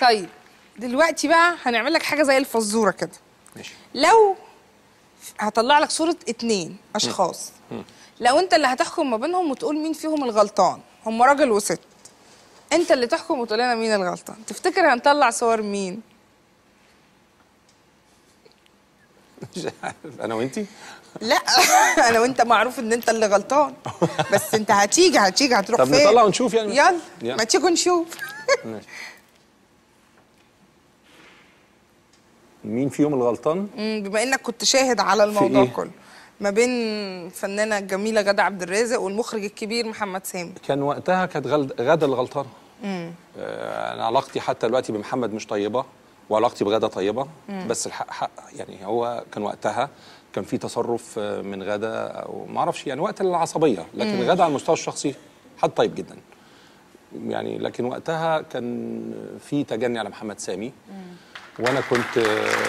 طيب دلوقتي بقى هنعمل لك حاجه زي الفزوره كده ماشي لو هطلع لك صوره اتنين اشخاص لو انت اللي هتحكم ما بينهم وتقول مين فيهم الغلطان هم راجل وست انت اللي تحكم وتقول لنا مين الغلطان تفتكر هنطلع صور مين مش عارف انا وانتي لا انا وانت معروف ان انت اللي غلطان بس انت هتيجي هتيجي هتروح طب فين نطلع ونشوف يعني. يلا يلا. ما تيجوا نشوف ماشي. مين فيهم الغلطان مم، بما انك كنت شاهد على الموضوع إيه؟ كله ما بين الفنانه الجميله غاده عبد الرازق والمخرج الكبير محمد سامي كان وقتها كانت غل- غاده الغلطانه آه، انا علاقتي حتى دلوقتي بمحمد مش طيبه وعلاقتي بغاده طيبه بس الحق حق يعني هو كان وقتها كان في تصرف آه، من غاده او ما اعرفش يعني وقت العصبيه لكن غاده على المستوى الشخصي حد طيب جدا يعني لكن وقتها كان في تجني على محمد سامي وانا كنت آه،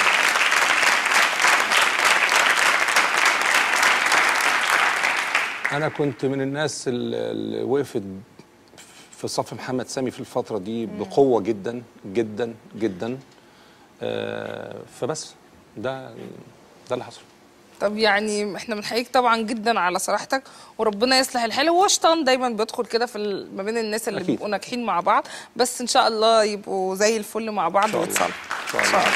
انا كنت من الناس اللي اللي وقفت في صف محمد سامي في الفتره دي بقوه جدا جدا جدا آه، فبس ده ده اللي حصل طب يعني احنا بنحييك طبعا جدا على صراحتك وربنا يصلح الحال هو شيطان دايما بيدخل كده في ال- ما بين الناس اللي أكيد. بيبقوا ناجحين مع بعض بس ان شاء الله يبقوا زي الفل مع بعض إن شاء الله. ويتصالحوا إن شاء الله.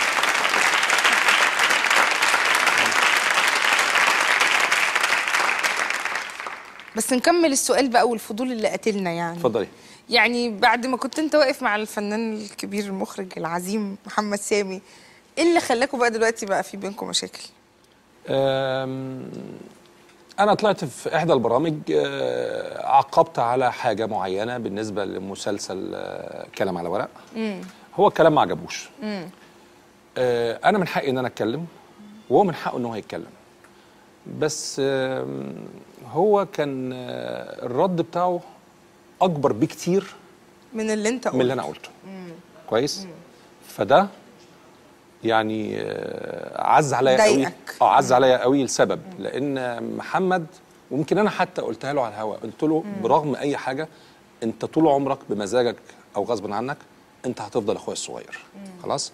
بس نكمل السؤال بقى والفضول اللي قاتلنا يعني اتفضلي يعني بعد ما كنت انت واقف مع الفنان الكبير المخرج العظيم محمد سامي ايه اللي خلاكوا بقى دلوقتي بقى في بينكم مشاكل أم، أنا طلعت في إحدى البرامج أه، عقبت على حاجة معينة بالنسبة لمسلسل أه، كلام على ورق هو الكلام ما عجبوش أه، أنا من حقي إن أنا أتكلم وهو من حقه إن هو يتكلم بس أم، هو كان أه، الرد بتاعه أكبر بكتير من اللي انت من اللي قلته انا قلته كويس فده يعني آه، عز عليا قوي ضايقك. اه عز عليا قوي لسبب لان محمد ويمكن انا حتى قلتها له على الهواء قلت له برغم اي حاجه انت طول عمرك بمزاجك او غصب عنك انت هتفضل اخويا الصغير خلاص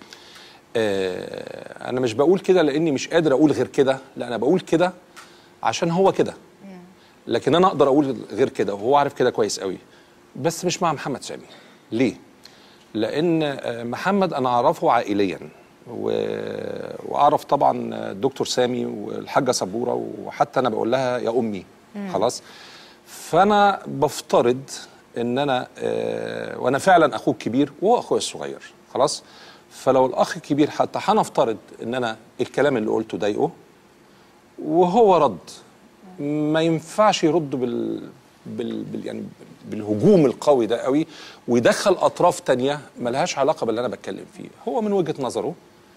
آه انا مش بقول كده لاني مش قادر اقول غير كده لا انا بقول كده عشان هو كده لكن انا اقدر اقول غير كده وهو عارف كده كويس قوي بس مش مع محمد سامي ليه لان آه، محمد انا اعرفه عائليا و... واعرف طبعا الدكتور سامي والحاجه سبوره وحتى انا بقول لها يا امي خلاص فانا بفترض ان انا آه، وانا فعلا اخوك كبير وهو اخويا الصغير خلاص فلو الاخ الكبير حتى هنفترض ان انا الكلام اللي قلته ضايقه وهو رد ما ينفعش يرد بال, بال... بال... يعني بالهجوم القوي ده قوي ويدخل اطراف تانية ملهاش علاقه باللي انا بتكلم فيه هو من وجهه نظره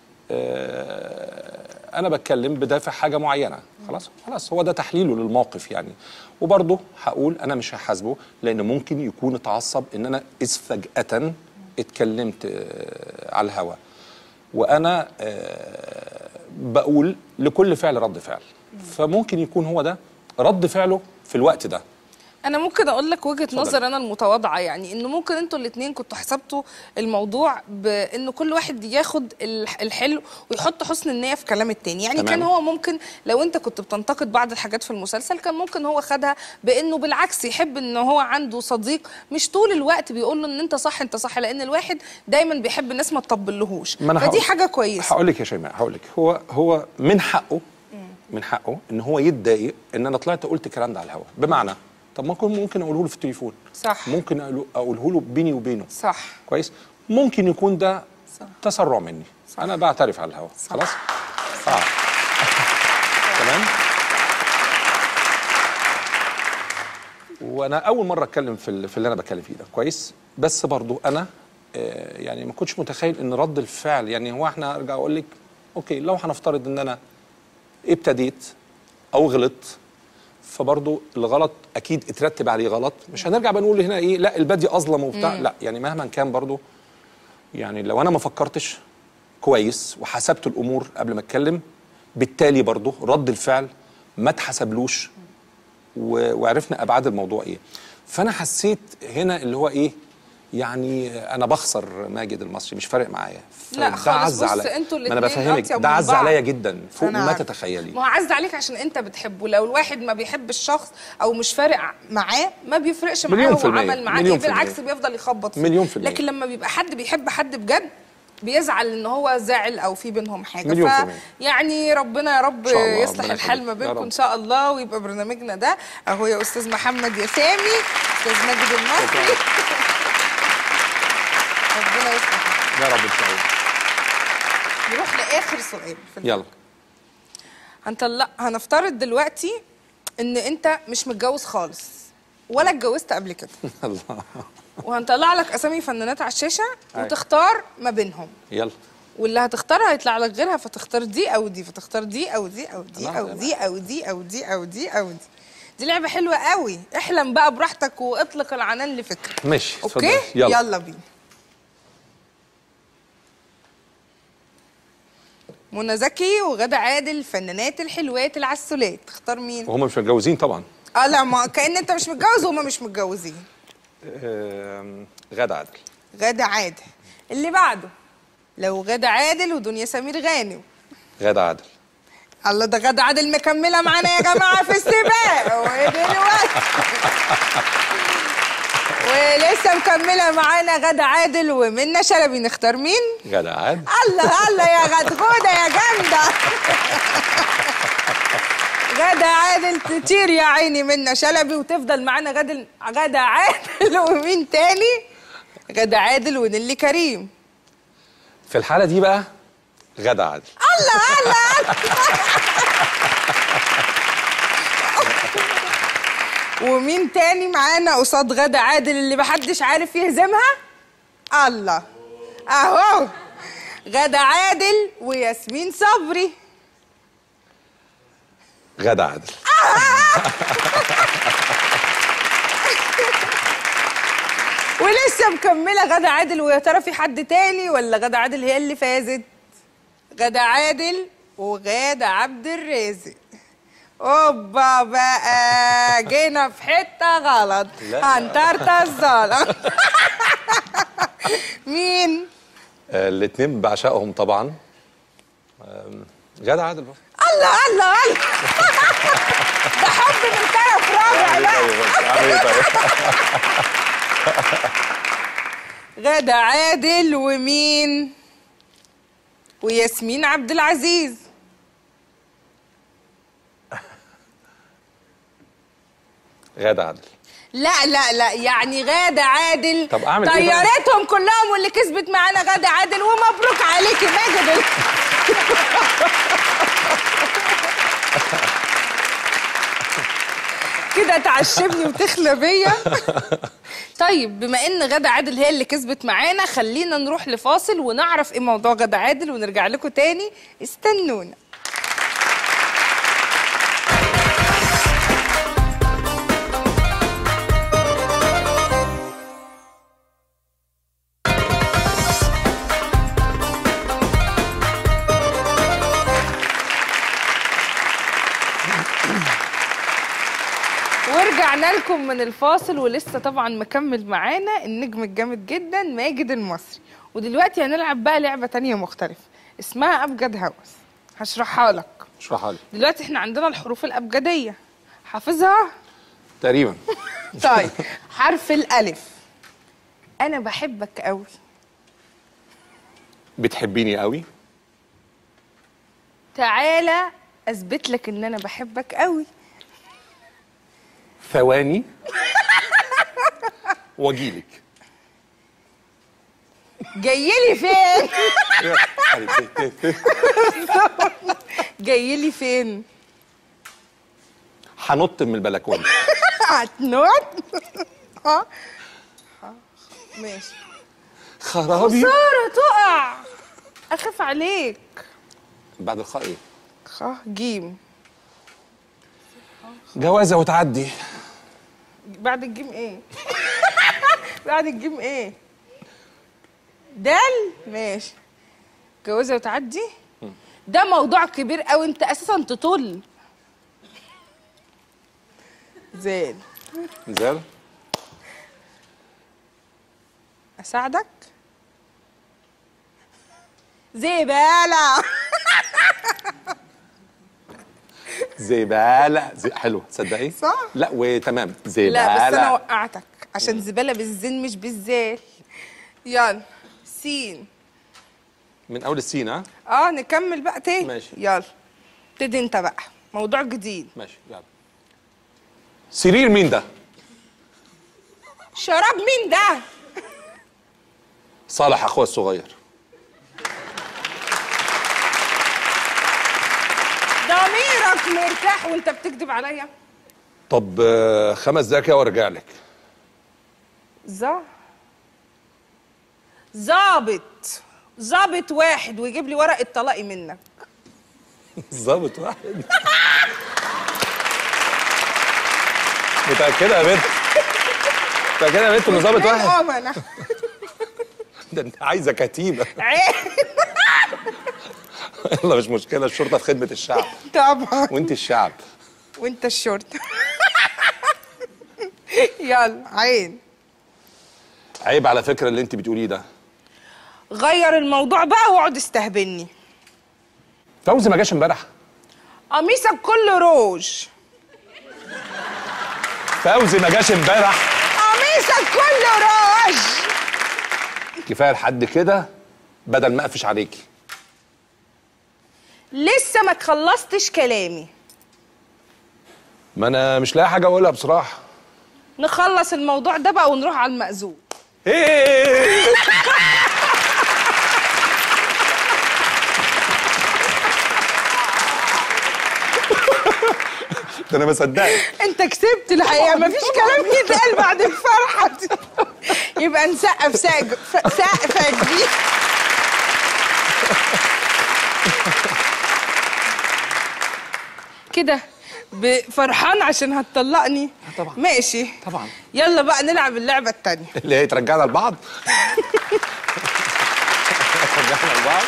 آه، انا بتكلم بدافع حاجه معينه خلاص خلاص هو ده تحليله للموقف يعني وبرضه هقول انا مش هحاسبه لان ممكن يكون اتعصب ان انا اذ فجاه اتكلمت آه، على الهوا وانا آه، بقول لكل فعل رد فعل فممكن يكون هو ده رد فعله في الوقت ده انا ممكن اقول لك وجهه اتفضل. نظر انا المتواضعه يعني انه ممكن انتوا الاثنين كنتوا حسبتوا الموضوع بان كل واحد ياخد الح- الحلو ويحط حسن النيه في كلام التاني يعني تمام. كان هو ممكن لو انت كنت بتنتقد بعض الحاجات في المسلسل كان ممكن هو خدها بانه بالعكس يحب ان هو عنده صديق مش طول الوقت بيقول له ان انت صح انت صح لان الواحد دايما بيحب الناس ما تطبلهوش ما أنا فدي هقول- حاجه كويسه هقول لك يا شيماء هقول لك هو هو من حقه من حقه ان هو يتضايق ان انا طلعت قلت الكلام ده على الهواء بمعنى طب ما كنت ممكن اقوله له في التليفون صح. ممكن أقوله- اقوله له بيني وبينه صح كويس ممكن يكون ده صح. تسرع مني صح. انا بعترف على الهواء صح. خلاص اه تمام وانا اول مره اتكلم في ال- في اللي انا بتكلم فيه ده كويس بس برضو انا آه، يعني ما كنتش متخيل ان رد الفعل يعني هو احنا ارجع اقول لك اوكي لو هنفترض ان انا ابتديت او غلطت فبرضو الغلط اكيد اترتب عليه غلط مش هنرجع بنقول هنا ايه لا البادي اظلم وبتاع لا يعني مهما كان برضو يعني لو انا ما فكرتش كويس وحسبت الامور قبل ما اتكلم بالتالي برضو رد الفعل ما اتحسبلوش و- وعرفنا ابعاد الموضوع ايه فانا حسيت هنا اللي هو ايه يعني انا بخسر ماجد المصري مش فارق معايا لا فده خالص، عز بص، عليا انتوا ما انا الاتنين بفهمك أطيب ده من عز بعض. عليا جدا فوق أنا ما عارفة. تتخيلي ما هو عز عليك عشان انت بتحبه لو الواحد ما بيحب الشخص او مش فارق معاه ما بيفرقش معاه مليون هو في المية. عمل معاه ايه مليون في المية. بالعكس بيفضل يخبط فيه مليون في المية. لكن لما بيبقى حد بيحب حد بجد بيزعل ان هو زعل او في بينهم حاجه مليون في المية. يعني ربنا يا رب إن شاء الله، يصلح ربنا الحال يخليك. ما يا بينكم رب. ان شاء الله ويبقى برنامجنا ده اهو يا استاذ محمد يا سامي استاذ ماجد المصري ربنا يصلح الحال. يا رب ان شاء الله نروح لاخر سؤال في يلا هنطلع هنفترض دلوقتي ان انت مش متجوز خالص ولا اتجوزت قبل كده الله وهنطلع لك اسامي فنانات على الشاشه أيوة. وتختار ما بينهم يلا واللي هتختارها هيطلع لك غيرها فتختار دي او دي فتختار دي او دي او دي الله او يبارك. دي او دي او دي او دي او دي دي لعبه حلوه قوي احلم بقى براحتك واطلق العنان لفكره ماشي اتفضل. اوكي يلا يلا بينا منى زكي وغادة عادل الفنانات الحلوات العسولات تختار مين؟ وهم مش متجوزين طبعا اه لا ما كأن انت مش متجوز وهما مش متجوزين آم، غادة عادل غادة عادل اللي بعده لو غادة عادل ودنيا سمير غانم غادة عادل الله ده غادة عادل مكملة معانا يا جماعة في السباق ودلوقتي ولسه مكملة معانا غادة عادل ومنى شلبي نختار مين؟ غادة عادل الله الله يا غدغودة يا جامدة غادة عادل تطير يا عيني منا شلبي وتفضل معانا غادة غادة عادل ومين تاني؟ غادة عادل ونيلي كريم في الحالة دي بقى غادة عادل الله الله ومين تاني معانا قصاد غادة عادل اللي محدش عارف يهزمها؟ الله اهو غادة عادل وياسمين صبري غادة عادل ولسه مكملة غادة عادل ويا ترى في حد تاني ولا غادة عادل هي اللي فازت؟ غادة عادل وغادة عبد الرازق اوبا بقى جينا في حتة غلط لا. هنطرطش الظلم مين؟ آه، الاتنين بعشقهم طبعا آم، غادة عادل برضه الله الله الله ده حب من طرف رابع بقى عامل ايه طيب؟ غادة عادل ومين؟ وياسمين عبد العزيز غادة عادل لا لا لا يعني غادة عادل طب أعمل إيه بقى؟ طيرتهم كلهم واللي كسبت معانا غادة عادل ومبروك عليكي ماجد كده تعشمني وتخلى بيا طيب بما ان غادة عادل هي اللي كسبت معانا خلينا نروح لفاصل ونعرف ايه موضوع غادة عادل ونرجع لكم تاني استنونا ورجعنا لكم من الفاصل ولسه طبعا مكمل معانا النجم الجامد جدا ماجد المصري ودلوقتي هنلعب بقى لعبة تانية مختلفة اسمها أبجد هوس هشرحها لك اشرحها لي دلوقتي احنا عندنا الحروف الأبجدية حافظها؟ تقريبا طيب حرف الألف أنا بحبك قوي بتحبيني قوي تعالى أثبت لك إن أنا بحبك قوي ثواني واجيلك جايلي فين؟ جايلي فين؟ هنط من البلكونه هتنط؟ اه آه. ماشي خرابي سارة تقع أخاف عليك بعد الخاء ايه خ جيم جوازه وتعدي بعد الجيم ايه؟ بعد الجيم ايه؟ دال ماشي جوازة وتعدي ده موضوع كبير قوي انت اساسا تطل زين زال اساعدك زباله زباله زي... حلوه تصدقي صح. لا وتمام زباله لا بس انا وقعتك عشان زباله بالزين مش بالزال يلا سين من اول السين ها اه نكمل بقى تاني ماشي. يلا ابتدي انت بقى موضوع جديد ماشي يلا سرير مين ده شراب مين ده صالح اخويا الصغير ضميرك مرتاح وانت بتكذب عليا طب آه، خمس دقايق كده وارجع لك ظا ظابط ظابط واحد ويجيب لي ورقه طلاقي منك ظابط واحد متأكدة يا بنت متأكدة يا بنت انه ظابط اتنين واحد أمنة. ده انت عايزة كتيبة عيب يلا مش مشكلة الشرطة في خدمة الشعب طبعا وانت الشعب وانت الشرطه يلا عين عيب على فكرة اللي انت بتقوليه ده غير الموضوع بقى واقعد استهبلني فوزي ما جاش امبارح قميصك كله روج فوزي ما جاش امبارح قميصك كله روج كفاية لحد كده بدل ما اقفش عليكي لسه ما تخلصتش كلامي ما انا مش لاقي حاجة اقولها بصراحة نخلص الموضوع ده بقى ونروح على المأذون ايه ده انا ما صدقت انت كسبت الحقيقه مفيش كلام يتقال بعد الفرحه دي يبقى نسقف سقف سقفك دي كده ب- فرحان عشان هتطلقني طبعا. ماشي طبعا. يلا بقى نلعب اللعبه التانية اللي هي ترجعنا لبعض ترجعنا لبعض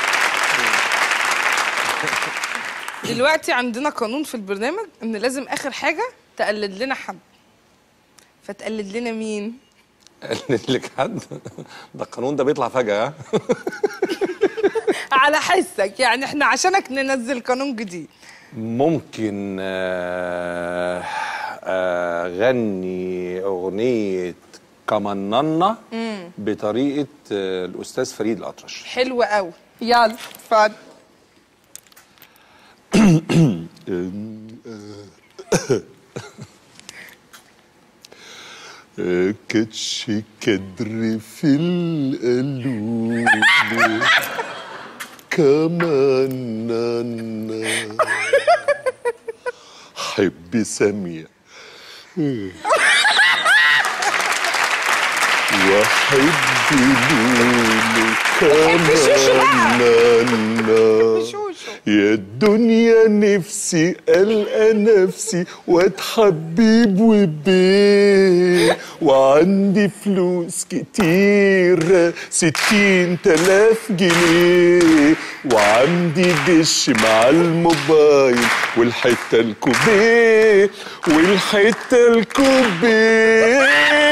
دلوقتي عندنا قانون في البرنامج ان لازم اخر حاجه تقلد لنا حد فتقلد لنا مين قلت لك حد ده القانون ده بيطلع فجأة ها؟ على حسك يعني احنا عشانك ننزل قانون جديد ممكن آه، آه، اغني اغنية كمننا بطريقة آه، الأستاذ فريد الأطرش حلو قوي يلا اتفضل كاتش كدر في القلوب كمان أنا حب سامية وحب لولو كمان أنا شوشو يا الدنيا نفسي ألقى نفسي واتحبب وبيه وعندي فلوس كتير ستين تلاف جنيه وعندي دش مع الموبايل والحتة الكوبيه والحتة الكوبيه